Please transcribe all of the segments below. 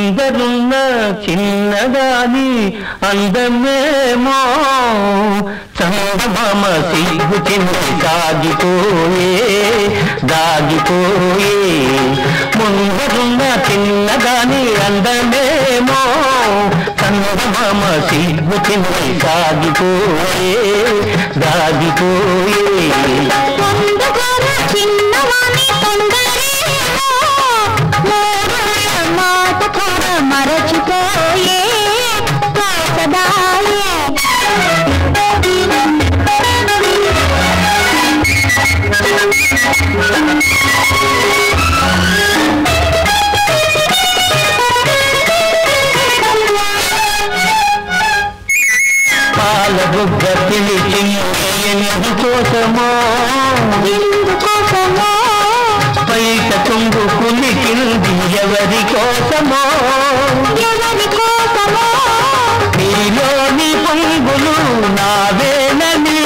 ముందరున్న చిన్నదాని అందమేమో చందమామ సిగ్గు చింది దాగిపోయే దాగిపోయే ముందరున్న చిన్నదాని అందమేమో చందమామ సిగ్గు చింది దాగిపోయే దాగిపోయే పొందుకోరు చిన్నవాణి తొందరేమో మోహన మాట కూడా మరచిపోయే కాసదాయే పాల బుగ్గ పిలిచింది ఎందుకోసమో ఎందుకోసమో బయట తుంగు కులికింది ఎవరి కోసమో ఎవరి కోసమో నీలోని పొంగులు నావేనని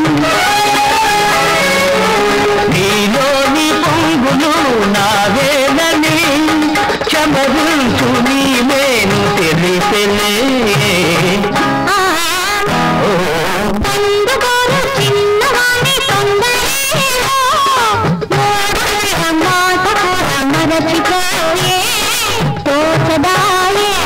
నీలోని పొంగులు నావేనని చమరుచు నీ మేను తెలిసెలే ఆ పొందుకోరు చిన్నవాణి తొందరేమో మోహన మాట కూడా మరచిపోయే తోచదాయే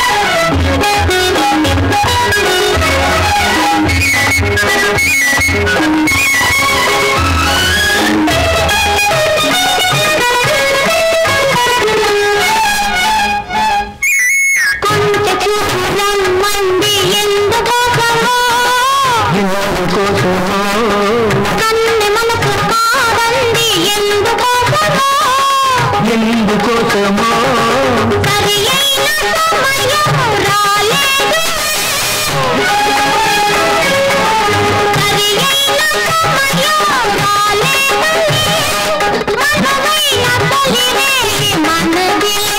కొంచె చూడం మంది ఎందుకోసమో ఎందుకోసమో కన్నె మనసు కాదండి ఎందుకోసమో ఎందుకోసమో సరి అయిన సమయం రాలేదు సరి అయిన సమయం రాలేదని మనమైన తొలివేసి మనదిలే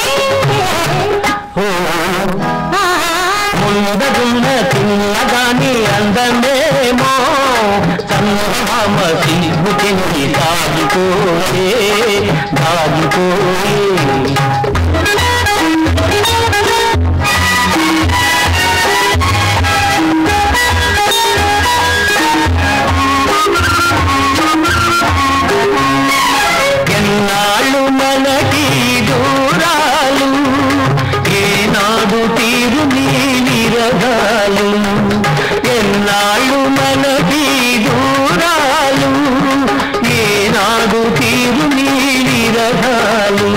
ఆ ముందరున్న చిన్నదాని అందమేమో చంద్రమామ సిగ్గు తిని దాగిపోయే దాగిపోయే ఎన్నాళ్ళు మనకి దూరాలు ఏనాడు తీరు నీ విరగాలు ఎన్నాళ్ళు మనకి దూరాలు ఏనాడు తీరు నీ విరగాలు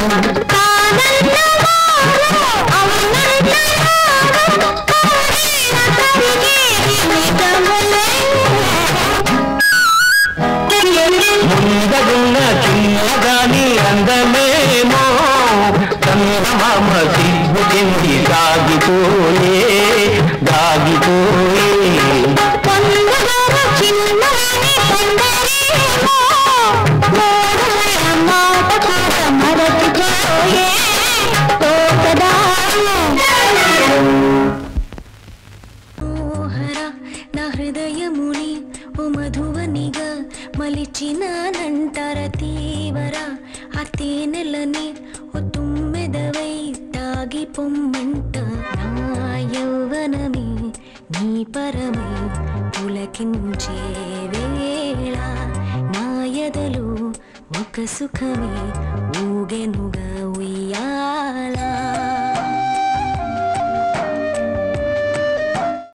ముందరున్న చిన్నదాని అందమేమో చంద్రమామ సిగ్గు చెంది దాగిపోయే దాగిపోయే నా హృదయముని ఓ మధువనిగా మలిచినానంటార తీవర ఆ తేనెలని ఓ తుమ్మెదవై తాగి పొమ్మంట నా యౌవనమే నీ పరమై పులకించే వేళ నా ఎదలో ఒక సుఖమే ఊగెను